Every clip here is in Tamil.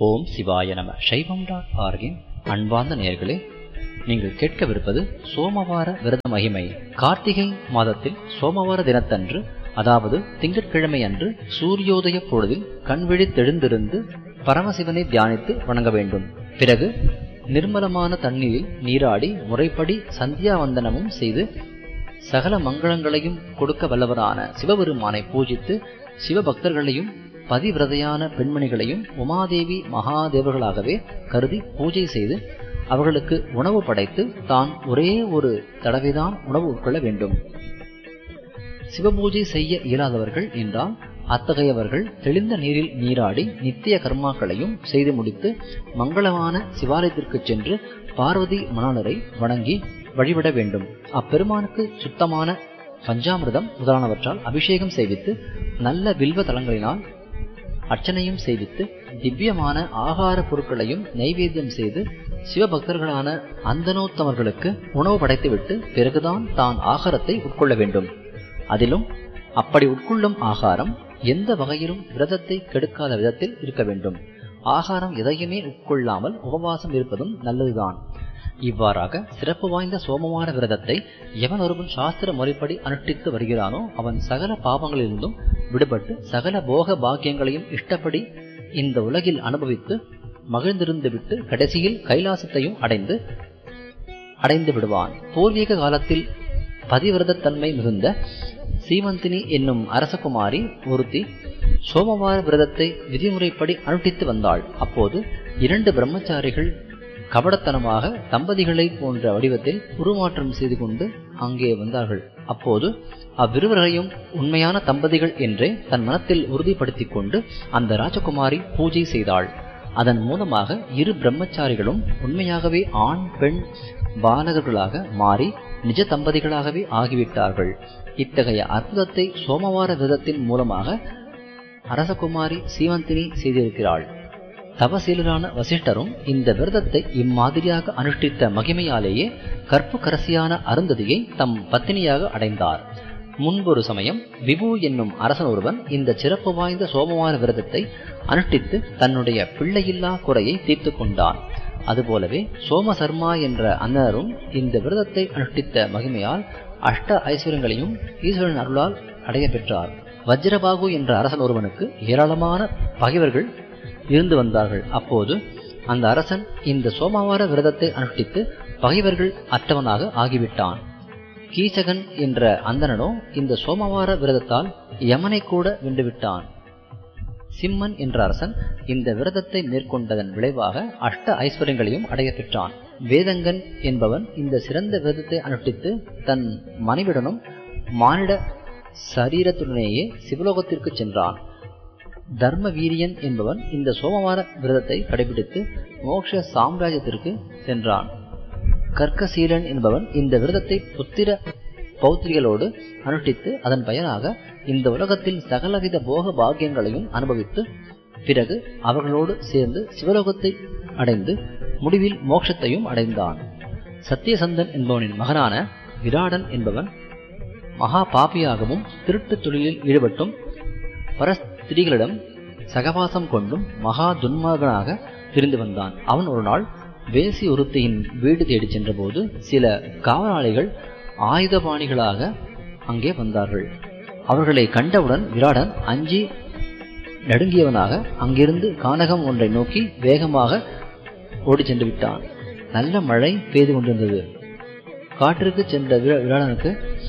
ஓம் சிவாய நம சைவம் டாட் ஆர்கின் அன்பார்ந்த நேயர்களே நீங்கள் கேட்கவிருப்பது சோமவார விரத மகிமை கார்த்திகை மாதத்தில் சோமவார தினத்தன்று அதாவது திங்கட்கிழமை அன்று சூரியோதய பொழுதில் கண்விழித்தெழுந்திருந்து பரமசிவனை தியானித்து வணங்க வேண்டும் பிறகு நிர்மலமான தண்ணீரில் நீராடி முறைப்படி சந்தியாவந்தனமும் செய்து சகல மங்களங்களையும் கொடுக்க வல்லவரான சிவபெருமானை பூஜித்து சிவபக்தர்களையும் பதிவிரதையான பெண்மணிகளையும் உமாதேவி மகாதேவர்களாகவே கருதி பூஜை செய்து அவர்களுக்கு உணவு படைத்து தான் ஒரே ஒரு தடவைதான் உணவு உட்கொள்ள வேண்டும் சிவபூஜை செய்ய இயலாதவர்கள் என்றால் அத்தகையவர்கள் தெளிந்த நீரில் நீராடி நித்திய கர்மாக்களையும் செய்து முடித்து மங்களமான சிவாலயத்திற்கு சென்று பார்வதி மணாளரை வணங்கி வழிபட வேண்டும் அப்பெருமானுக்கு சுத்தமான பஞ்சாமிர்தம் முதலானவற்றால் அபிஷேகம் செய்வித்து நல்ல வில்வ தலங்களினால் அர்ச்சனையும் செய்வித்து திவ்யமான ஆகார பொருட்களையும் நைவேத்தியம் செய்து சிவபக்தர்களான அந்தனோத்தமர்களுக்கு உணவு படைத்துவிட்டு பிறகுதான் தான் ஆகாரத்தை உட்கொள்ள வேண்டும் அதிலும் அப்படி உட்கொள்ளும் ஆகாரம் எந்த வகையிலும் விரதத்தை கெடுக்காத விதத்தில் இருக்க வேண்டும் ஆகாரம் எதையுமே உட்கொள்ளாமல் உபவாசம் இருப்பதும் நல்லதுதான் இவ்வாறாக சிறப்பு வாய்ந்த சோமவார விரதத்தை எவன் ஒருவன் சாஸ்திர முறைப்படி அனுஷ்டித்து வருகிறானோ அவன் சகல பாவங்களிலிருந்தும் விடுபட்டு சகல போக பாக்கியங்களையும் இஷ்டப்படி இந்த உலகில் அனுபவித்து மகிழ்ந்திருந்து விட்டு கடைசியில் கைலாசத்தையும் அடைந்து அடைந்து விடுவான் பூர்வீக காலத்தில் பதிவிரதத்தன்மை மிகுந்த சீமந்தினி என்னும் அரசகுமாரி ஒருத்தி சோமவார விரதத்தை விதிமுறைப்படி அனுஷ்டித்து வந்தாள் அப்போது இரண்டு பிரம்மச்சாரிகள் கபடத்தனமாக தம்பதிகளை போன்ற வடிவத்தில் உருமாற்றம் செய்து கொண்டு அங்கே வந்தார்கள் அப்போது அவ்விருவரையும் உண்மையான தம்பதிகள் என்றே தன் மனத்தில் உறுதிப்படுத்திக் கொண்டு அந்த ராஜகுமாரி பூஜை செய்தாள் அதன் மூலமாக இரு பிரம்மச்சாரிகளும் உண்மையாகவே ஆண் பெண் பாலகர்களாக மாறி நிஜ தம்பதிகளாகவே ஆகிவிட்டார்கள் இத்தகைய அற்புதத்தை சோமவார விரதத்தின் மூலமாக அரசகுமாரி சீவந்தினி செய்திருக்கிறாள் தவசீலரான வசிஷ்டரும் இந்த விரதத்தை இம்மாதிரியாக அனுஷ்டித்த மகிமையாலேயே கற்பு கரசியான அருந்ததியை தம் பத்தினியாக அடைந்தார் முன்பொரு சமயம் விபு என்னும் அரசன் ஒருவன் இந்த சிறப்பு வாய்ந்த சோமவார விரதத்தை அனுஷ்டித்து தன்னுடைய பிள்ளையில்லா குறையை தீர்த்து கொண்டான் அதுபோலவே சோமசர்மா என்ற அன்னரும் இந்த விரதத்தை அனுஷ்டித்த மகிமையால் அஷ்ட ஐஸ்வர்யங்களையும் ஈஸ்வரன் அருளால் அடைய பெற்றார் வஜ்ரபாகு என்ற அரசன் ஒருவனுக்கு ஏராளமான பகைவர்கள் இருந்து வந்தார்கள் அப்போது அந்த அரசன் இந்த சோமவார விரதத்தை அனுஷ்டித்து பகைவர்கள் அற்றவனாக ஆகிவிட்டான் கீச்சகன் என்ற அந்தனனோ இந்த சோமவார விரதத்தால் யமனை கூட வென்றுவிட்டான் சிம்மன் என்ற அரசன் இந்த விரதத்தை மேற்கொண்டதன் விளைவாக அஷ்ட ஐஸ்வர்யங்களையும் அடைய பெற்றான் வேதங்கன் என்பவன் இந்த சிறந்த விரதத்தை அனுஷ்டித்து தன் மனைவிடனும் மானிட சரீரத்துடனேயே சிவலோகத்திற்கு சென்றான் தர்ம வீரியன் என்பவன் இந்த சோமவார விரதத்தை கடைபிடித்து மோக்ஷ சாம்ராஜ்யத்திற்கு சென்றான் கர்க்கசீலன் என்பவன் இந்த விரதத்தை புத்திர பௌத்திரிகளோடு அனுஷ்டித்து அதன் பயனாக இந்த உலகத்தில் சகலவித போக பாக்கியங்களையும் அனுபவித்து பிறகு அவர்களோடு சேர்ந்து சிவலோகத்தை அடைந்து முடிவில் மோட்சத்தையும் அடைந்தான் சத்தியசந்தன் என்பவனின் மகனான விராடன் என்பவன் மகா பாபியாகவும் திருட்டு தொழிலில் ஈடுபட்டும் பரஸ்திரீகளிடம் சகவாசம் கொண்டும் மகா துன்மார்கனாக திரிந்து வந்தான் அவன் ஒரு நாள் வேசி ஒருத்தையின் வீடு தேடிச் சென்றபோது சில காவலாளிகள் ஆயுதபாணிகளாக அங்கே வந்தார்கள் அவர்களை கண்டவுடன் விராடன் அஞ்சி நடுங்கியவனாக அங்கிருந்து கானகம் ஒன்றை நோக்கி வேகமாக ஓடி சென்று விட்டான் நல்ல மழை பெய்து கொண்டிருந்தது காற்றிற்கு சென்ற விராடனுக்கு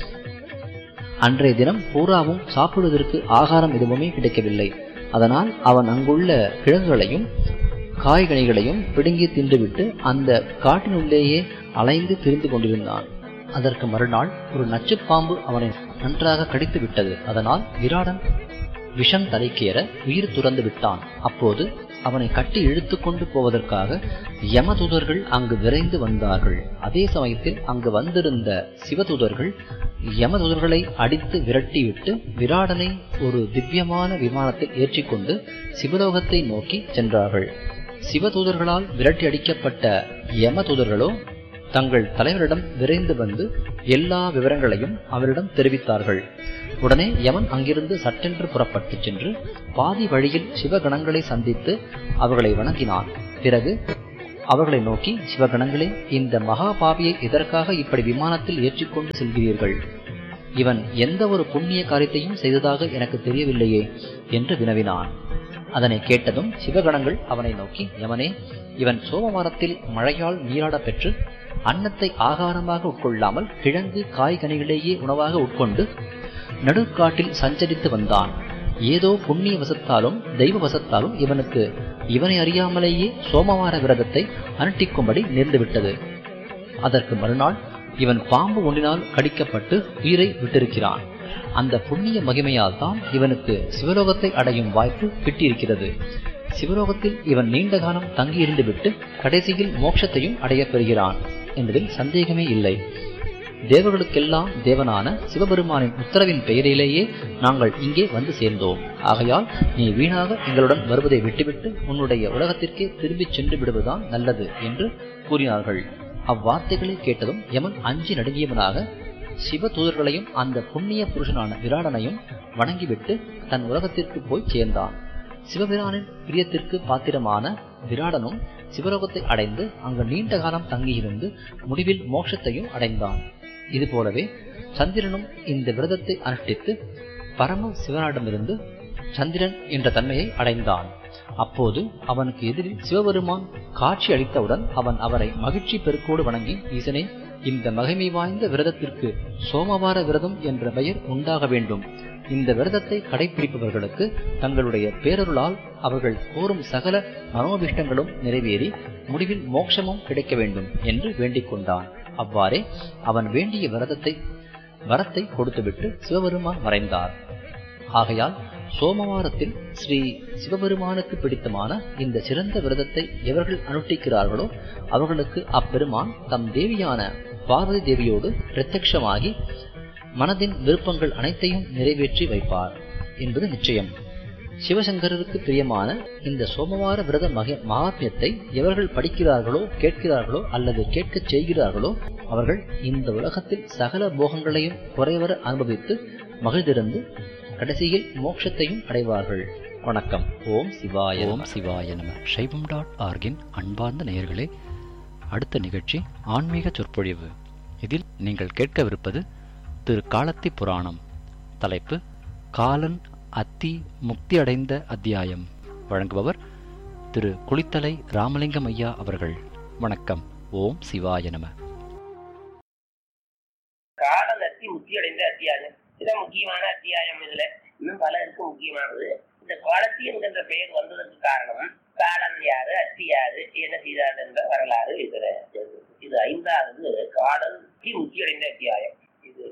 அன்றைய தினம் பூராவும் சாப்பிடுவதற்கு ஆகாரம் எதுவுமே கிடைக்கவில்லை அதனால் அவன் அங்குள்ள கிழங்குகளையும் காய்கனிகளையும் பிடுங்கி தின்றுவிட்டு அந்த காட்டினுள்ளேயே அலைந்து திரிந்து கொண்டிருந்தான் அதற்கு மறுநாள் ஒரு நச்சுப்பாம்பு அவனை நன்றாக கடித்து விட்டது அதனால் விராடன் விஷம் தலைக்கேற உயிர் துறந்து விட்டான் அப்போது அவனை கட்டி இழுத்து கொண்டு போவதற்காக யமதூதர்கள் அங்கு விரைந்து வந்தார்கள் அதே சமயத்தில் அங்கு வந்திருந்த சிவதூதர்கள் யமதூதர்களை அடித்து விரட்டிவிட்டு விராடனை ஒரு திவ்யமான விமானத்தில் ஏற்றிக்கொண்டு சிவலோகத்தை நோக்கி சென்றார்கள் சிவதூதர்களால் விரட்டி அடிக்கப்பட்ட யமதூதர்களோ தங்கள் தலைவரிடம் விரைந்து வந்து எல்லா விவரங்களையும் அவரிடம் தெரிவித்தார்கள் உடனே யமன் அங்கிருந்து சட்டென்று புறப்பட்டுச் சென்று பாதி வழியில் சிவகணங்களை சந்தித்து அவர்களை வணங்கினான் பிறகு அவர்களை நோக்கி சிவகணங்களே இந்த மகாபாவியை எதற்காக இப்படி விமானத்தில் ஏற்றிக்கொண்டு செல்கிறீர்கள் இவன் எந்த ஒரு புண்ணிய காரியத்தையும் செய்ததாக எனக்கு தெரியவில்லையே என்று வினவினான் அதனை கேட்டதும் சிவகணங்கள் அவனை நோக்கி யமனே இவன் சோமவாரத்தில் மழையால் நீராடப் பெற்று அன்னத்தை ஆகாரமாக உட்கொள்ளாமல் கிழங்கு காய்கனிகளையே உணவாக உட்கொண்டு நடுக்காட்டில் சஞ்சரித்து வந்தான் ஏதோ புண்ணிய வசத்தாலும் தெய்வ வசத்தாலும் இவனுக்கு இவனை அறியாமலேயே சோமவார விரதத்தை அனுட்டிக்கும்படி நேர்ந்துவிட்டது அதற்கு மறுநாள் இவன் பாம்பு ஒன்றினால் கடிக்கப்பட்டு உயிரை விட்டிருக்கிறான் அந்த புண்ணிய மகிமையால் தான் இவனுக்கு சிவலோகத்தை அடையும் வாய்ப்பு கிட்டியிருக்கிறது சிவலோகத்தில் இவன் நீண்ட காலம் தங்கியிருந்துவிட்டு கடைசியில் மோட்சத்தையும் அடையப் பெறுகிறான் என்பதில் சந்தேகமே இல்லை தேவர்களுக்கெல்லாம் தேவனான சிவபெருமானின் உத்தரவின் பெயரிலேயே நாங்கள் இங்கே வந்து சேர்ந்தோம் ஆகையால் நீ வீணாக எங்களுடன் வருவதை விட்டுவிட்டு உன்னுடைய உலகத்திற்கே திரும்பிச் சென்று விடுவதுதான் நல்லது என்று கூறினார்கள் அவ்வார்த்தைகளை கேட்டதும் யமன் அஞ்சி நடுங்கியவனாக சிவ தூதர்களையும் அந்த புண்ணிய புருஷனான விராடனையும் வணங்கிவிட்டு தன் உலகத்திற்கு போய் சேர்ந்தான் சிவபிரானின் பிரியத்திற்கு பாத்திரமான விராடனும் சிவலோகத்தை அடைந்து அங்கு நீண்ட காலம் தங்கியிருந்து முடிவில் மோட்சத்தையும் அடைந்தான் இதுபோலவே சந்திரனும் இந்த விரதத்தை அனுஷ்டித்து பரம சிவனிடமிருந்து சந்திரன் என்ற தன்மையை அடைந்தான் அப்போது அவனுக்கு எதிரில் சிவபெருமான் காட்சி அளித்தவுடன் அவன் அவரை மகிழ்ச்சி பெருக்கோடு வணங்கி ஈசனே இந்த மகிமை வாய்ந்த விரதத்திற்கு சோமவார விரதம் என்ற பெயர் உண்டாக வேண்டும் இந்த விரதத்தை கடைபிடிப்பவர்களுக்கு தங்களுடைய பேரருளால் அவர்கள் கோரும் சகல மனோபிஷ்டங்களும் நிறைவேறி முடிவில் மோட்சமும் கிடைக்க வேண்டும் என்று வேண்டிக் கொண்டான் அவ்வாறே அவன் வேண்டிய விரதத்தை வரத்தை கொடுத்துவிட்டு சிவபெருமான் மறைந்தார் ஆகையால் சோமவாரத்தில் ஸ்ரீ சிவபெருமானுக்கு பிடித்தமான இந்த சிறந்த விரதத்தை எவர்கள் அனுஷ்டிக்கிறார்களோ அவர்களுக்கு அப்பெருமான் தம் தேவியான பார்வதி தேவியோடு பிரத்யட்சமாகி மனதின் விருப்பங்கள் அனைத்தையும் நிறைவேற்றி வைப்பார் என்பது நிச்சயம் சிவசங்கரருக்கு பிரியமான இந்த சோமவார விரத மக மகாத்மியத்தை எவர்கள் படிக்கிறார்களோ கேட்கிறார்களோ அல்லது கேட்கச் செய்கிறார்களோ அவர்கள் இந்த உலகத்தில் சகல போகங்களையும் குறைவர அனுபவித்து மகிழ்ந்திருந்து கடைசியில் மோட்சத்தையும் அடைவார்கள் வணக்கம் ஓம் சிவாய ஓம் சிவாய நம சைவம் டாட் ஆர்கின் அன்பார்ந்த நேயர்களே அடுத்த நிகழ்ச்சி ஆன்மீக சொற்பொழிவு இதில் நீங்கள் கேட்கவிருப்பது திரு காலத்தி புராணம் தலைப்பு காலன் அத்தி முக்தி அடைந்த அத்தியாயம் வழங்குபவர் திரு குளித்தலை ராமலிங்கம் ஐயா அவர்கள் வணக்கம் ஓம் சிவாய நம காலநத்தி முக்தி அடைந்த அத்தியாயம் இதுதான் முக்கியமான அத்தியாயம் இதுல இன்னும் பல இருக்கு முக்கியமானது இந்த காலத்தி என்கின்ற பெயர் வந்ததற்கு காரணம் காலன் யாரு அத்தி யாரு என்ன செய்தார் என்ற வரலாறு இதுல இருக்கு. இது ஐந்தாவது காலன் தி முக்தி அடைந்த அத்தியாயம் இது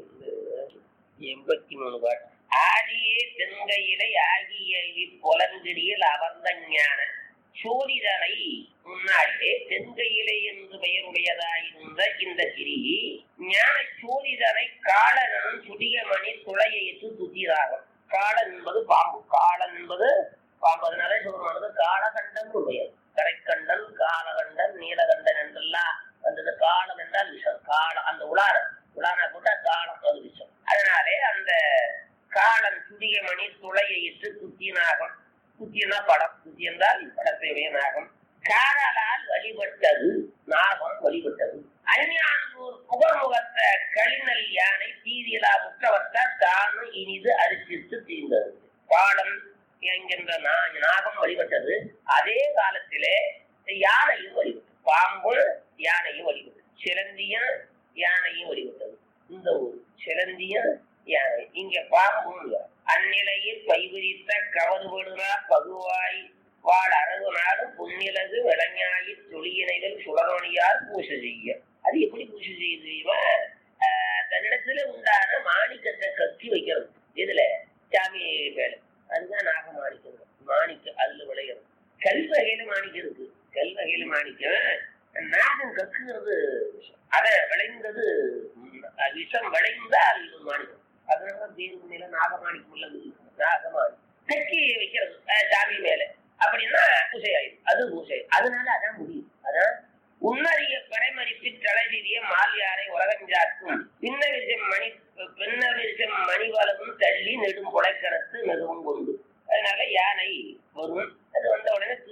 எண்பத்தி மூணு பாட்டு ஆடியே தென்கையிலை ஆகிய இப்புலங்கிடியில் அமர்ந்த ஞான சோதிதனை முன்னாடியே தென்கையிலை என்று பெயருடையதாயிருந்த இந்த கிரி ஞான சோதிதனை காலனும் சுடியமணி துளையிட்டு துத்திராகும் காலன் என்பது பாம்பு காலன் என்பது பாம்பு அதனால சொல்றது காலகண்டன் பெயர் கரைக்கண்டன் காலகண்டன் நீலகண்டன் என்றெல்லாம் வந்தது காலம் என்றால் விஷம் காலம் அந்த உலான உலான போட்டா காலம் அது விஷம் அதனாலே அந்த காலன் சுடியமணி துளையிட்டு குத்தினாகும் குத்தியனா படம் குத்தி என்றால் படத்தை நாகம் காதலால் வழிபட்டது நாகம் வழிபட்டது அஞ்ஞானூர் புகழ்முகத்த கலிநல் யானை தீதிலா முற்றவத்த தானு இனிது அரிசித்து தீர்ந்தது பாடம் என்கின்ற நா- நாகம் வழிபட்டது அதே காலத்திலே யானையும் வழிபட்டது பாம்பு யானையும் வழிபட்டது சிலந்தியும் யானையும் வழிபட்டது இந்த ஊர் சிலந்தியும் யானை இங்க பாம்பும் யானை. அந்நிலையில் பைவிரித்த கவதுபடுறா பகுவாய் வாழ் அரகு நாடு புன்னிலகு விளஞாயி தொழியினைகள் சுடரொணியார் பூசை செய்ய அது எப்படி பூசை செய்ய தெரியுமா ஆஹ் தன்னிடத்துல உண்டான மாணிக்கத்தை கத்தி வைக்கிறது இதுல சாமி வேலை அதுதான் நாக மாணிக்கம் மாணிக்கம் அதுல விளையிறது கல் வகையில மாணிக்கம் இருக்கு கல் வகையில மாணிக்கம் நாகம் கக்குகிறது விஷம். அத விளைந்தது ம், அது விஷம் விளைந்தால் மாணிக்கம் அதனால தேர்வு மேல நாகமாணிக்கம் உள்ளது நாகமாணி கட்டி வைக்கிறது அஹ், சாமி மேல அப்படின்னா பூசை ஆயிடும் அது பூசை அதனால அதான் முடியும் அதான் உன்னறிய பரைமறிப்பு தலைவிதிய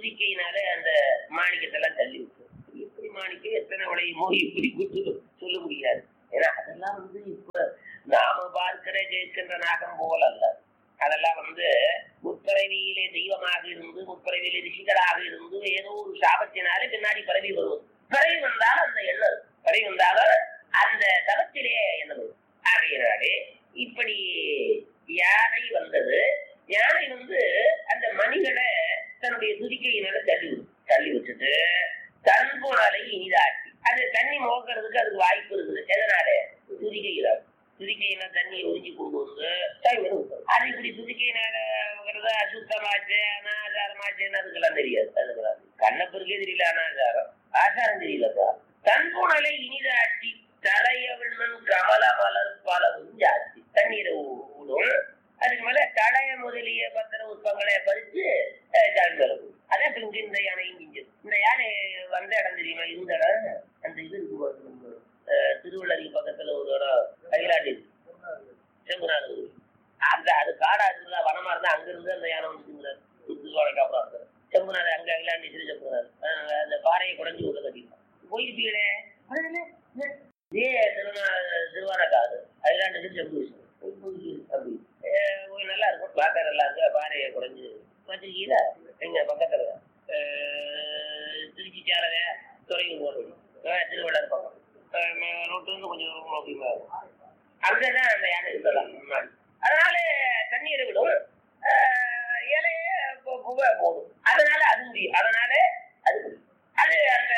துதிக்கையினால அந்த மாணிக்கத்தெல்லாம் தள்ளி விட்டு எப்படி மாணிக்கம் எத்தனை விளையுமோ இப்படி குத்து சொல்ல முடியாது ஏன்னா அதெல்லாம் வந்து இப்ப நாம பார்க்கிற கேட்கின்ற நாகம் போல அல்ல அதெல்லாம் வந்து முற்பிறவியிலே தெய்வமாக இருந்து முற்பிறவியிலே ரிஷிகளாக இருந்து ஏதோ ஒரு சாபத்தினாலே பின்னாடி பரவி வருவது பரவி வந்தாலும் அந்த எண்ணம் பரவி வந்தாலும் அந்த தவத்திலே எண்ணம் வரும். ஆகையினாலே இப்படி யானை வந்தது யானை வந்து அந்த மணிகளை தன்னுடைய துதிக்கையினால தள்ளி விடும். தள்ளி விட்டுட்டு தன்புணலை இனிதாட்டி அது தண்ணி மோக்கிறதுக்கு அதுக்கு வாய்ப்பு இருக்குது எதனால துதிக்கையில துதிக்கையில தண்ணியை உறிஞ்சி கொண்டு வந்து தண்ணி விடும். அது இப்படி துதிக்கையினால வைக்கிறதா அசுத்தமாச்சு அனாச்சாரமாச்சுன்னு அதுக்கெல்லாம் தெரியாது அதுக்கெல்லாம் கண்ணப்பருக்கே தெரியல அனாச்சாரம் ஆச்சாரம் தெரியலப்பா தன்புணலை இனிதாட்டி தலையவிழ்மன் கமல மலர் பலவும் ஜாஸ்தி தண்ணீரை ஊ- விடும் அதுக்கு மேல தடைய முதலிய பத்திர உட்பங்களை பறிச்சு அஹ், ஜாதி மேல போடும். அதான் இப்ப இங்க இந்த யானையும் மிஞ்சது இந்த யானை வந்த இடம் தெரியுமா இருந்த இடம் அந்த இது இருக்கு பாருங்க, நம்ம, அஹ், திருவள்ளரி பக்கத்துல ஒரு இடம் அகிலாண்டி செம்புநாத அந்த அது காடா இருந்தா வனமா இருந்தா அங்க இருந்து அந்த யானை வந்துங்கிறார் திருவாரூருக்கு அப்புறம் இருந்தார் செம்புநாத அங்க அகிலாண்டி திரு செம்புநாத அஹ், அந்த பாறையை குறைஞ்சு உள்ள கட்டிருக்கான் போயிருப்பீங்களே ஏ திருநா திருவாரக்காது அகிலாண்டு திரு செம்பு அப்படி அஹ், போய் நல்லா இருக்கும் பார்க்க நல்லா இருக்கு பாறையை குறைஞ்சு வச்சிருக்கீங்களா எங்க பக்கத்துல அஹ், திருச்சி சாரக துறையூர் போறது திருவள்ளார் பக்கம் அஹ், ரோட்டு வந்து கொஞ்சம் தூரம் அப்படிமா இருக்கும் அங்கதான் அந்த யானை இருக்கலாம் முன்னாடி அதனால தண்ணீரை விடும் அஹ், இலைய பு- புகை போடும் அதனால அது முடியும் அதனால அது முடியும் அது அந்த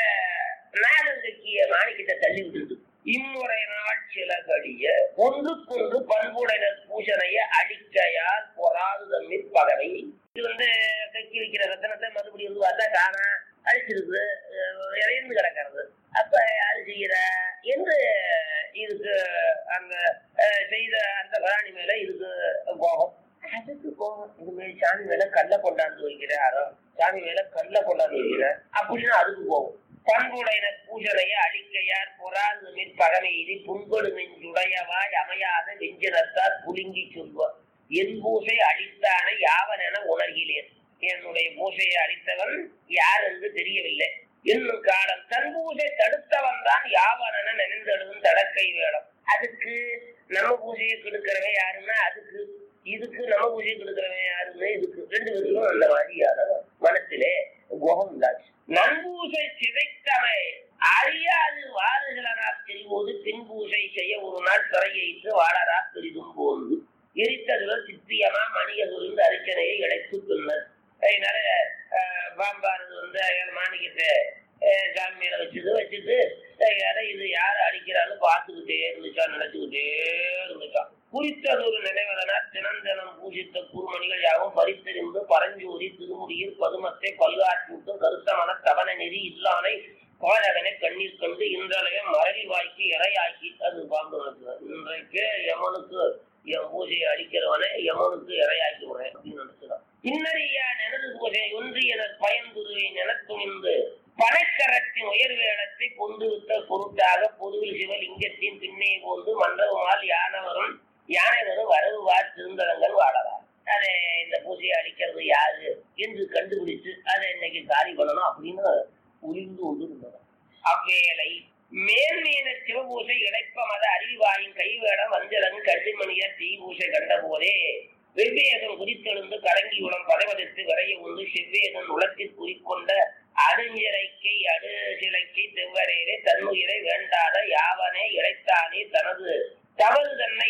நாகங்கக்கிய மாணிக்கத்தை தள்ளி விட்டுது இம்முறை நாள் சில கடிய ஒன்றுக்கொன்று பண்புடைனர் பூசணைய அடிக்கையார் பொறாது தம்மில் பகவை இது வந்து கக்கி வைக்கிற ரத்தனத்தை மறுபடியும் வந்து பார்த்தா காணா அழிச்சிருக்கு அஹ் இறைந்து கிடக்கிறது அப்ப அது செய்யற என்று இதுக்கு அந்த அஹ், செய்த அந்த பிராணி மேல இதுக்கு கோபம் அதுக்கு கோபம் இது மேல சாமி மேல கல்ல கொண்டாந்து வைக்கிறாரோ சாமி மேல கல்ல கொண்டாந்து வைக்கிற அப்படின்னு அதுக்கு கோபம் பண்புடைன பூஜனைய அழிக்கையார் பொறாது மிற்பகமையிலி புண்படு நெஞ்சுடையவாய் அமையாத வெஞ்சனத்தார் புழுங்கி சொல்வார் என் பூசை அழித்தான யாவனென உணர்கிறேன் என்னுடைய பூசையை அழித்தவன் யார் என்று தெரியவில்லை இன்னும் காலம் தன் பூசை தடுத்தவன் தான் யாவனென நினைந்தெழுதும் தடக்கை வேடம் அதுக்கு நம்ம பூசையை கெடுக்கிறவன் யாருன்னா அதுக்கு இதுக்கு நம்ம பூஜை கொடுக்கிறவன் யாருன்னு இதுக்கு ரெண்டு பேருக்கும் அந்த மாதிரியான மனத்திலே கோபம் உண்டாச்சு நன்பூசை சிதைத்தவை அறியாது வாறுகளனால் செல்வோது பின்பூசை செய்ய ஒரு நாள் துறையைத்து வாழறா பெரிதும் போந்து எரித்ததுல சித்தியமா மணிக சுருந்து அரிச்சனையை இழைத்து பின்னர் அதனால அஹ், பாம்பானது வந்து என் மாணிக்கத்தை அஹ், சாமி மேல வச்சது வச்சுட்டு அஹ், யாரை இது யார் அடிக்கிறான்னு பார்த்துக்கிட்டே இருந்துச்சான் நினைச்சுக்கிட்டே இருந்துச்சான் குறித்ததொரு நினைவதனால் தினந்தனம் பூஜித்த குருமணிகள் யாவும் பறித்தெறிந்து பரஞ்சூரி திருமுடியில் பதுமத்தை பல்காட்சிட்டும் கருத்தமன தவண நெறி இல்லானை பாலகனை கண்ணீர் கண்டு இன்றளைய மரளி வாய்க்கு இறையாக்கி அது பாம்பு நடத்துவார் இன்றைக்கு யமனுக்கு என் பூஜையை அடிக்கிறவனை யமனுக்கு இறையாக்கி விடுறேன் அப்படின்னு நினைச்சுதான் இன்னறியா எனது பூஜை ஒன்றியனர் பயந்துருவை நிலத்துணிந்து பனைக்கரத்தின் உயர்வேளத்தை கொண்டு விட்ட பொருட்டாக பொதுவில் சிவலிங்கத்தின் பின்னே போந்து மண்டபமால் யானவரும் யானைவரும் வரவுவார் திருந்தலங்கள் வாழலாம் அதை இந்த பூஜையை அழிக்கிறது யாரு என்று கண்டுபிடிச்சு அதை இன்னைக்கு காலி பண்ணணும் அப்படின்னு உரிந்து கொண்டு இருந்தது அவ்வேளை மேன்மீன சிவபூசை இழைப்ப மத அறிவாயின் கைவேடம் வஞ்சலன் கண்டிமணியர் தீபூசை கண்ட போதே வெவ்வேதம் குறித்தெழுந்து கரங்கியுடன் பதவதத்து விரைய உண்டு செவ்வேதன் உலத்தில் குறிக்கொண்ட அடுஞ்சிலைக்கை அடு சிலைக்கை தெவ்வரேரே தன்னுயிரை வேண்டாத யாவனே இழைத்தானே தனது தவறு தன்னை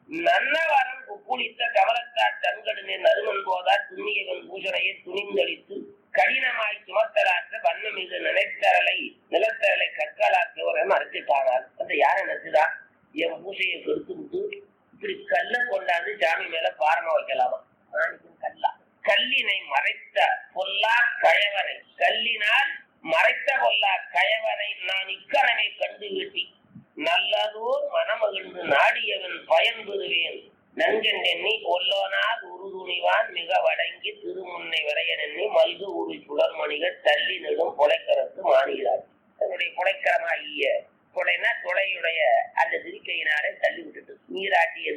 நன்னவரம் குப்புளித்த கவலத்தார் தன்கடுமே நறுமன் போதா துண்ணியவன் பூசணையை துணிந்தளித்து கடினமாய் சுமத்தலாற்ற வண்ணம் இது நினைத்தரலை நிலத்தரலை கற்களாக்குவரன் அரைச்சிட்டானார் அந்த யாரை நினைச்சுதா என் பூசையை கெடுத்து விட்டு இப்படி கல்ல கொண்டாந்து சாமி மேல பாரமா வைக்கலாமா ஆணிக்கும் கல்லா கல்லினை மறைத்த பொல்லா கயவனை கல்லினால் மறைத்த பொல்லா கயவனை நான் இக்கரனை கண்டு வீட்டி நல்லதோர் மனமகிழ்ந்து நாடியவன் பயன் பெறுவேன் நஞ்சன் எண்ணி ஒல்லோனால் உருதுணிவான் மிக வடங்கி திருமுன்னை வரைய எண்ணி மல்கு உரு சுடர்மணிகள் தள்ளி நெடும் புலைக்கரத்து மாறுகிறார் தன்னுடைய புலைக்கரமாகிய கொலைனா கொலையுடைய அந்த திருக்கையினாலே தள்ளி விட்டுட்டு நீராட்டியது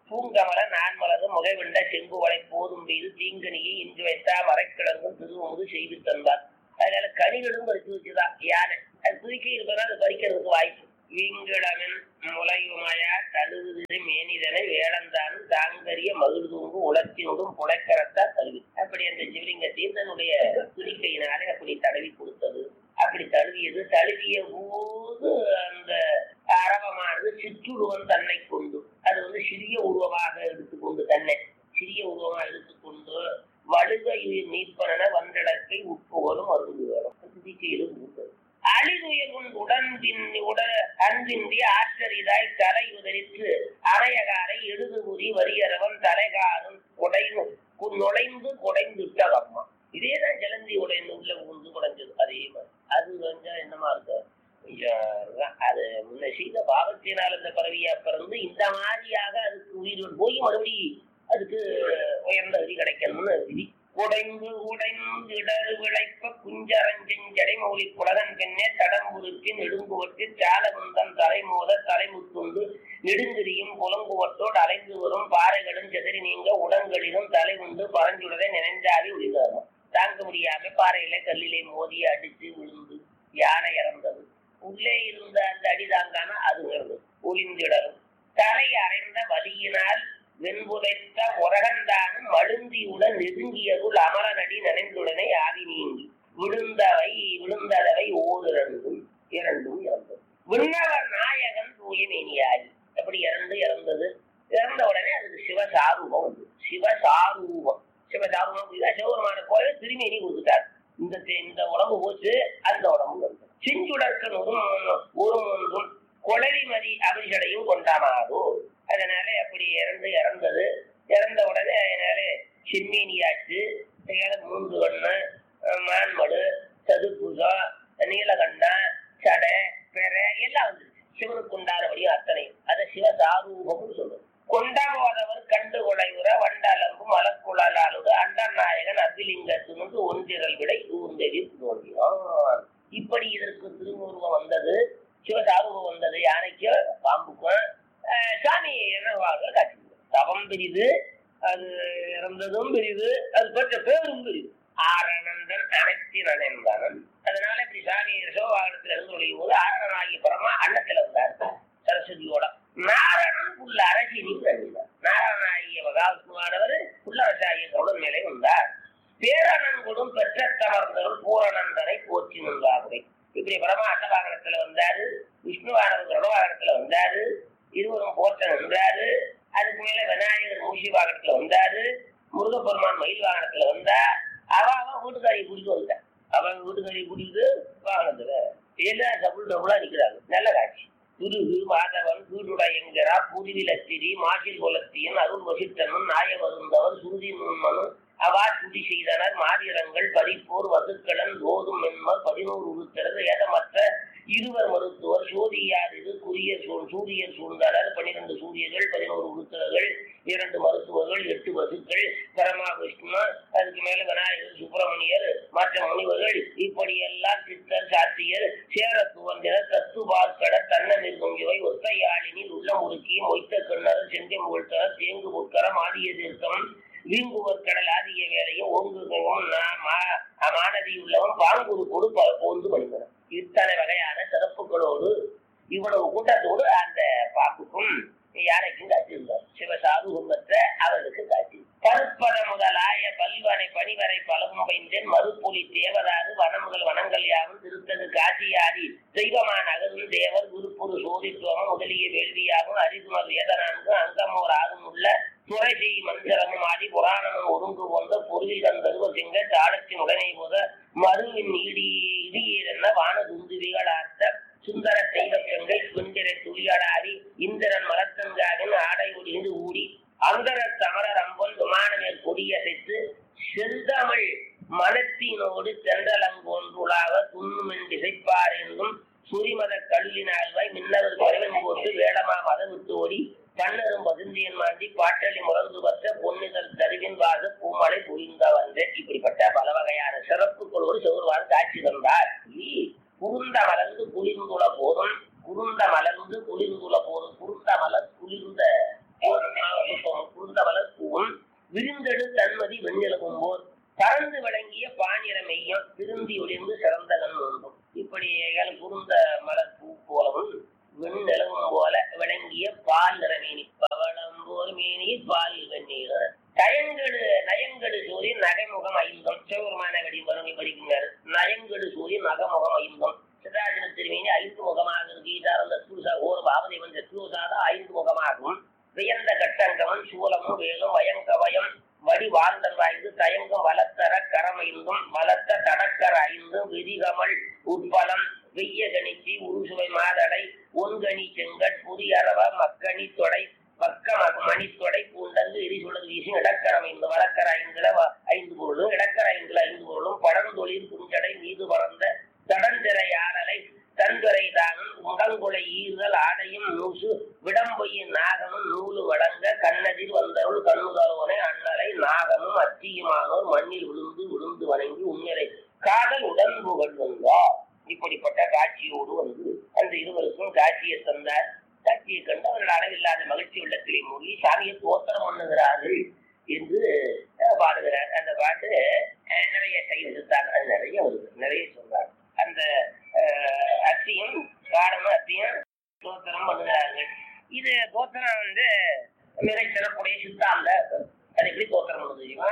பூங்கமல நான்மலது முகைவிண்ட செங்குவளை போதும் மீது தீங்கனியை இன்று வைத்தா மறைக்கிழங்கும் திருவமுது செய்து தந்தார் அதனால கனிகளும் பறித்து வச்சுதான் யானை அது துதிக்கை இருப்பதா அது பறிக்கிறதுக்கு வாய்ப்பு வீங்கிழமின் முளையுமாயா தழுவுதிரு மேனிதனை வேளந்தானும் தாங்கரிய மகிழ்தூங்கு உலர்த்தினோடும் புழைக்கரத்தா தழுவி அப்படி அந்த சிவலிங்கத்தையும் தன்னுடைய துதிக்கையினாலே அப்படி தடவி கொடுத்தது அப்படி தழுவியது தழுவிய போது அந்த அரவமானது சிற்றுருவம் தன்னை கொண்டு அது வந்து சிறிய உருவமாக எடுத்துக்கொண்டு தன்னை சிறிய உருவமாக எடுத்துக்கொண்டு வழுக நீர்ப்பன வந்தடத்தை உட்புகழும் அருந்துகளும் துதிக்கையிலும் இருந்தது அழிதுயகுன் உடன்பின் உட அன்பின்றி ஆச்சரிதாய் தலை உதறித்து அரையகாரை எழுதுபுரி வரியரவன் தலைகாரும் குடைந்து நுழைந்து குடைந்துட்டதம்மா இதேதான் ஜலந்தி உடைந்து உள்ள உந்து குடைஞ்சது அதே மாதிரி அது கொஞ்சம் என்னமா இருக்கு கொஞ்சம் அது முன்ன செய்த பாவத்தினால் அந்த பறவையா பிறந்து இந்த மாதிரியாக அதுக்கு உயிர் போய் மறுபடி அதுக்கு உயர்ந்த விதி கிடைக்கணும்னு விதி குடைந்து உடைந்து இடறு விளைப்ப குஞ்சரஞ்செஞ்சடை மௌலி குலகன் பெண்ணே தடம்புருக்கு நெடுங்குவட்டு சாலகுந்தன் தலைமோத தலைமுத்துண்டு நெடுங்கிரியும் புலங்குவட்டோடு அலைந்து வரும் பாறைகளும் செதறி நீங்க உடங்களிலும் தலை உண்டு பரஞ்சுடரை நினைஞ்சாவி உயிர்ந்தாரும் தாங்க முடியாம பாறையில கல்லிலே மோதி அடிச்சு விழுந்து யானை இறந்தது உள்ளே இருந்த அந்த அடி தாங்கான அது இறந்தது ஒளிந்திடரும் தலை அறைந்த வலியினால் வெண்புதைத்த உரகந்தானும் மழுந்தியுடன் நெருங்கியதுள் அமரனடி நனைந்துடனே ஆவி நீங்கி விழுந்தவை விழுந்ததவை ஓரிரண்டும் இரண்டும் இறந்தது விண்ணவர் நாயகன் தூயமேனியாகி எப்படி இறந்து இறந்தது இறந்த உடனே அதுக்கு சிவசாரூபம் வந்து சிவசாரூபம் சிவசாரூபம் சிவபெருமான கோயில் திருமேனி கொடுத்துட்டார் இந்த இந்த உடம்பு போச்சு அந்த உடம்பு வந்து செஞ்சுடற்கன் ஒரு ஒரு ஒன்றும் கொளரிமதி அபிஷடையும் கொண்டாமாதோ அதனால அப்படி இறந்து இறந்தது இறந்த உடனே அதனால செம்மீனியாச்சு மூன்று கண்ணு மான்மடு சதுப்புகம் நீலகண்டம் சடை பெற எல்லாம் வந்துருச்சு சிவனுக்கு உண்டானபடியும் அத்தனை அதை சிவசாரூபம்னு சொல்லுது கொண்டாடுவதவர் கண்டு கொலையுற வண்டலம்பு மலக்குழலாலுடு அண்டநாயகன் அபிலிங்கத்தினுக்கு ஒன்றிரல் விடை ஊர்ந்தெறி தோன்றினான் இப்படி இதற்கு திருமுருகம் வந்தது சிவசாரூபம் வந்தது யானைக்கும் பாம்புக்கும் சாமி என்னவாக காட்சி தவம் பிரிது அது இறந்ததும் பிரிது அது பெற்ற பேரும் பிரிது ஆரணந்தன் அனைத்தின் அணைந்தானன் அதனால இப்படி சாமி சிவவாகனத்துல இருந்து ஒழியும் போது ஆரணனாகி பரமா அன்னத்துல வந்தார் சரஸ்வதியோட நாரணன் உள்ள அரசினி கண்டினார் நாராயணாகிய மகாவிஷ்ணுவானவர் உள்ளரசாகிய கவுடன் மேலே வந்தார் பேரணன்குடும் பெற்ற தமர்ந்தவன் பூரணந்தனை போற்றி நின்றார்கள் இப்படி பரமா அன்னவாகனத்துல வந்தாரு விஷ்ணுவானவர் கருணவாகனத்துல வந்தாரு இருவரும் போற்ற நின்றாரு அதுக்கு மேல விநாயகர் மூசி வாகனத்துல வந்தாரு முருகப்பெருமான் மயில் வாகனத்துல வந்தா அவ அவன் வீட்டுக்காரியை கூட்டிட்டு வந்தான் அவன் வீட்டுக்காரியை கூட்டிட்டு வாகனத்துல எல்லாம் டபுள் டபுளா நிக்கிறாங்க நல்ல காட்சி துருகு மாதவன் வீடுடையங்கரா புதுவிலத்திரி மாசில் குலத்தியன் அருள் வசித்தனும் நாய வருந்தவர் சுருதி நுண்மனும் அவா துடி செய்தனர் மாதிரங்கள் பறிப்போர் வகுக்களன் ஓதும் மென்மர் பதினோரு உருத்திரது ஏதமற்ற இருவர் மருத்துவர் சோதியார் இது குரிய சூரியர் சூழ்ந்தனர் பன்னிரண்டு சூரியர்கள் பதினோரு உருத்திரர்கள் இரண்டு மருத்துவர்கள் எட்டு வசுக்கள் பரமா விஷ்ணு அதுக்கு மேல விநாயகர் சுப்பிரமணியர் மற்ற முனிவர்கள் இப்படியெல்லாம் சித்தர் சாத்தியர் சேர துவந்தினர் தத்து பார்க்கட தன்ன நிற்கும் இவை ஒத்தையாளினில் உள்ள முறுக்கி மொய்த்த கிண்ணர் செங்கை முகழ்த்தனர் தேங்கு முற்கரம் ஆதிய தீர்க்கம் வீங்குவர் கடல் ஆதிய வேலையும் ஓங்குகவும் மானதி உள்ளவன் பாங்குரு கொடு போந்து வருகிறார் இத்தனை வகையான சிறப்புகளோடு இவ்வளவு கூட்டத்தோடு அந்த பாப்புக்கும் யானைக்கும் காட்சியிருந்தார் சிவசாது உண்மற்ற அவருக்கு காட்சி கருப்பத முதலாய பல்வனை பணிவரை பலவும் வைந்தேன் மறுப்பொலி தேவதாது வனமுதல் வனங்கள் யாவும் திருத்தது காட்சியாதி தெய்வமான அகரும் தேவர் குருப்புரு சோதித்துவமும் முதலிய வேள்வியாகும் அரிதுமர் வேதனான்கும் அங்கமோர் ஆகும் உள்ள துறை செய் மந்திரமும் ஆதி புராணமும் ஒருங்கு கொண்ட பொருளில் தந்தருவ செங்க தாளத்தின் உடனே போத மருவின் இடி இடியேறென்ன வானதுந்துவிகளார்த்த சுந்தர தெய்வக்கங்கை குந்திர துளியடாடி இந்திரன் மலத்தங்காவின் ஆடை ஒடிந்து ஊடி அந்தர சமரர் அம்பன் விமானமேல் கொடியசைத்து செந்தமிழ் மனத்தினோடு சென்றலங்கொன்றுளாக துண்ணுமென் திசைப்பார் என்றும் சுரிமத கல்லினால்வாய் மின்னவர் குறைவன் போட்டு வேடமா மதம் விட்டு ஓடி கண்ணரும் பதுந்தியன் மாண்டி பாட்டளி முரந்து பற்ற பொன்னிதழ் தருவின் வாச பூமலை புரிந்த வந்த இப்படிப்பட்ட பல வகையான சிறப்புகளோடு சிவருவான் காட்சி தந்தார் குருந்த மலர்ந்து குளிர்ந்துள்ள போதும் குருந்த மலர்ந்து குளிர்ந்துள்ள போதும் குருந்த மலர் குளிர்ந்த திருந்தி ஒளிர்ந்து சிறந்தகன் ஒன்றும் இப்படி ஏகல் குருந்த மலர் பூ போலவும் வெண்ணிலவும் போல விளங்கிய பால் நிறமேனி பவளம் போல் மேனி பால் வெந்நீர் நயங்கடு நயங்கடு சூரியன் நகைமுகம் ஐந்தம் சிவபெருமான கடி வறுமை படிக்கிறார் நயங்கடு சூரியன் நகமுகம் ஐந்தம் சிதாஜன திருமேனி ஐந்து முகமாக இருக்கு ஈசாரந்த சூசா ஓர் பாவதேவன் சத்ருசாத ஐந்து முகமாகும் வியந்த கட்டங்கவன் சூலமும் வேலும் வயங்கவயம் வடி வாழ்ந்தன் வாய்ந்து தயங்கும் வளத்தர கரமைந்தும் வளர்த்த தடக்கர ஐந்தும் விதிகமல் உட்பலம் வெய்ய கணிச்சி உருசுவை மாதடை ஒன்கணி செங்கட் புதியரவ மக்கணி தொடை பக்க ம- மணித்தொடை பூண்டந்து எரி சுழது வீசி இடக்கரம் ஐந்து வழக்கர ஐந்துல வ- ஐந்து பொருளும் இடக்கர ஐந்துல ஐந்து பொருளும் படந்தொழில் குஞ்சடை மீது பறந்த தடந்திரை ஆடலை தன்துறை தானும் முடங்குலை ஈறுதல் ஆடையும் நூசு விடம்பொய்யின் நாகமும் நூலு வழங்க கண்ணதில் வந்தவள் கண்ணுதலோனை அண்ணலை நாகமும் அத்தியுமானோர் மண்ணில் விழுந்து விழுந்து வணங்கி உண்மையை காதல் உடன் புகழ் வந்தார் இப்படிப்பட்ட காட்சியோடு வந்து அந்த இருவருக்கும் காட்சியை தந்தார் காட்சியை கண்டு அவர்கள் அளவில்லாத மகிழ்ச்சி வெள்ளத்திலே மூழ்கி சாமியை தோத்திரம் பண்ணுகிறார்கள் என்று அஹ், பாடுகிறார் அந்த பாட்டு அஹ், நிறைய கைவிடுத்தார் அது நிறைய வருது நிறைய சொல்றார் அந்த அஹ், அத்தியும் காரணம் அத்தியும் தோத்திரம் பண்ணுகிறார்கள் இது தோத்திரம் வந்து மிக சிறப்புடைய சித்தாந்த அது எப்படி தோத்திரம் பண்ணுது தெரியுமா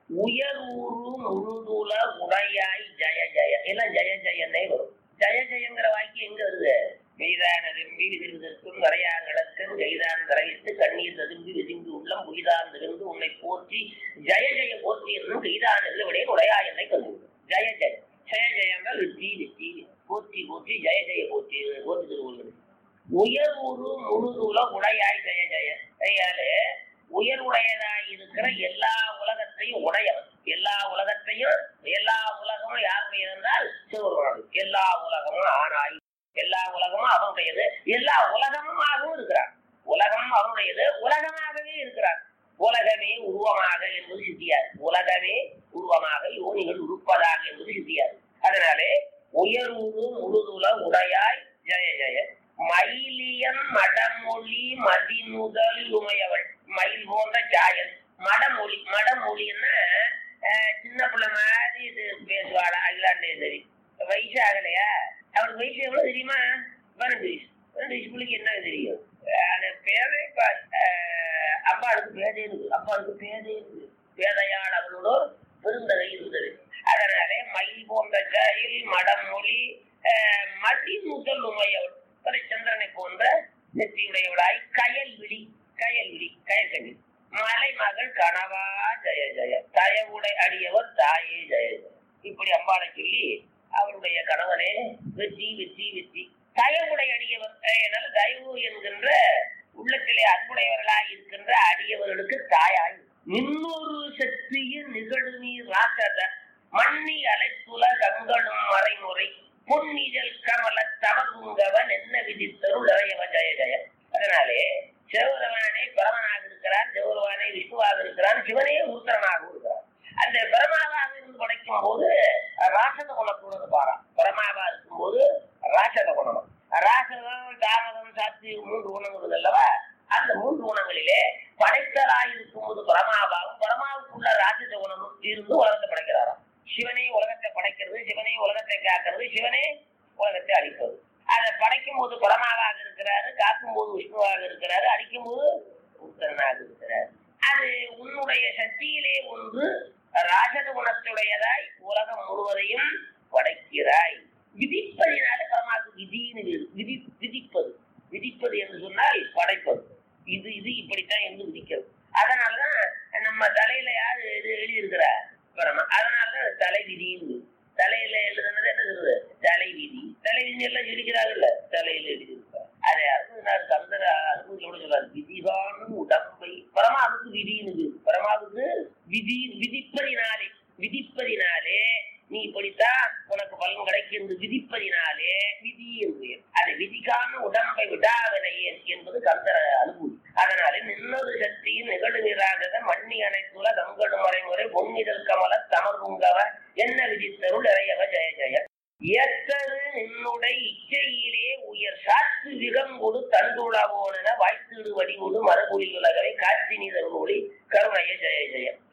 உயர்வுரு முழுதுல உடையாய் ஜெய ஜெய எல்லாம் ஜெய ஜெயன்னே வரும் ஜெய ஜெயங்கிற வாக்கியம் எங்க வருது மெய்தான விரும்பி விதிர்தற்கும் வரையாங்களுக்கும் கைதான் கரையிட்டு கண்ணீர் ததும்பி விதிம்பி உள்ளம் புலிதான் திருந்து உன்னை போற்றி ஜெய ஜெய போற்றி என்னும் கைதானது விடைய உடையா என்னை கண்டு ஜெய ஜெய ஜெய ஜெயங்கள் வெற்றி வெற்றி போற்றி போற்றி ஜெய ஜெய போற்றி போற்றி திருவள்ளுவர் உயர்வுரு முழுதுல உடையாய் ஜெய ஜெய கையாலே உயர்வுடையதாய் இருக்கிற எல்லா உலகத்தையும் உடையவன் எல்லா உலகத்தையும் எல்லா உலகமும் யாருடைய என்றால் சிவபெருமானது எல்லா உலகமும் ஆனாய் எல்லா உலகமும் அவனுடையது எல்லா உலகமுமாகவும் இருக்கிறான் உலகம் அவனுடையது உலகமாகவே இருக்கிறான் உலகமே உருவமாக என்பது சித்தியார் உலகமே உருவமாக யோனிகள் உருப்பதாக என்பது சித்தியார் அதனாலே உயர்வுரு முழுதுல உடையாய் ஜெய ஜெய மயிலியன் மடமொழி மதிநுதல் உமையவள் மயில் போன்ற சாயல் மடமொழி மடமொழின்னா அஹ், சின்ன பிள்ளை மாதிரி இது பேசுவாளா அகிலாண்டேஸ்வரி வயசு ஆகலையா அவருக்கு வயசு எவ்வளவு தெரியுமா பன்னெண்டு வயசு பன்னெண்டு வயசு பிள்ளைக்கு என்ன தெரியும் அஹ், அந்த பேரே ப- அஹ், அப்பாவுக்கு பேதே இருக்கு அப்பாவுக்கு பேதே இருக்கு பேதையாள் அவளோட பெருந்தகை இருந்தது அதனாலே மயில் போன்ற சாயல் மடமொழி அஹ், மதி முதல் உமையவள் சந்திரனை போன்ற நெற்றியுடையவளாய் கயல் விழி கயல் விழி கயல் கண்ணி மலை மகள் கனவா ஜெய ஜெய தயவுடை அடியவர் தாயே ஜெய ஜெய இப்படி அம்பாளை சொல்லி அவருடைய கணவனே வெற்றி வெற்றி வெற்றி தயவுடை அடியவர் என்னால் தயவு என்கின்ற உள்ளத்திலே அன்புடையவர்களாய் இருக்கின்ற அடியவர்களுக்கு தாயாய் இன்னொரு சக்திய நிகழ்நீர் ராசத மண்ணி அலைத்துல கங்களும் மறைமுறை பொன்னிதழ் கமல தவகுங்கவன் என்ன விதித்தருள் இறையவ ஜெய ஜெய அதனாலே சிவபெருமானே பரமனாக இருக்கிறான் சிவபெருமானே விஷ்ணுவாக இருக்கிறான் சிவனே உருத்தரனாக இருக்கிறான் அந்த பிரமாவாக இருந்து படைக்கும் போது ராசத குணத்தோடு பாரா பிரமாவா இருக்கும் போது ராசத குணம் ராசதம் தாமதம் சாத்தி மூன்று குணங்கள் அல்லவா அந்த மூன்று குணங்களிலே படைத்தலாய் இருக்கும் போது பரமாவாகும் பரமாவுக்குள்ள ராசத குணமும் இருந்து உலகத்தை படைக்கிறாராம் சிவனே உலகத்தை படைக்கிறது சிவனே உலகத்தை காக்கிறது சிவனே உலகத்தை அழிப்பது அதை படைக்கும் போது பரமாவாக இருக்கிறாரு காக்கும் போது விஷ்ணுவாக இருக்கிறாரு அடிக்கும் போது உத்தரனாக இருக்கிறார் அது உன்னுடைய சக்தியிலே ஒன்று ராஜத குணத்துடையதாய் உலகம் முழுவதையும் படைக்கிறாய் விதிப்பதினால பரமாவுக்கு விதின்னு வேறு. விதி விதிப்பது விதிப்பது என்று சொன்னால் படைப்பது இது இது இப்படித்தான் என்று விதிக்கிறது அதனாலதான் நம்ம தலையில யாரு இது எழுதியிருக்கிறா பரமா அதனாலதான் தலை விதின்னு தலையில எழுதுனது என்ன சொல்றது தலை விதி தலை விதி எல்லாம் சொல்லிக்கிறாங்கல்ல தலையில எழுதியிருக்கார் அதை அருணார் கந்தர அனுபவத்தோட சொல்றாரு விதிகானும் உடம்பை பரமாவுக்கு விதின்னு பரமாவுக்கு விதி விதிப்பதினாலே விதிப்பதினாலே நீ இப்படித்தான் உனக்கு பலன் கிடைக்கும் என்று விதிப்பதினாலே விதி என்று அது விதிக்கான உடம்பை விடாதனையே என்பது கந்தர அனுபூதி அதனாலே நின்னொரு சக்தியின் நிகழ் நிராகத மண்ணி அனைத்துல கங்கடு மறைமுறை பொன்னிதழ் கமல தமர்வுங்கவ என்ன விதித்தருள் இறையவ ஜெய ஜெய ஏத்தது நின்னுடை இச்சையிலே உயர் சாத்து விகங்கொடு தண்டுளவோன வாய்த்தீடு வடிவுடு மரபுரி உலகவை காட்சி நீதர் மொழி கருணைய ஜெய ஜெய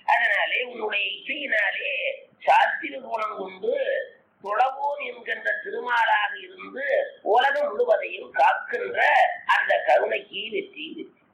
அதனாலே உன்னுடைய இச்சையினாலே சாத்திர குணம் கொண்டு துளவோன் என்கின்ற திருமாலாக இருந்து உலகம் முழுவதையும் காக்கின்ற அந்த கருணைக்கு வெற்றி வெற்றி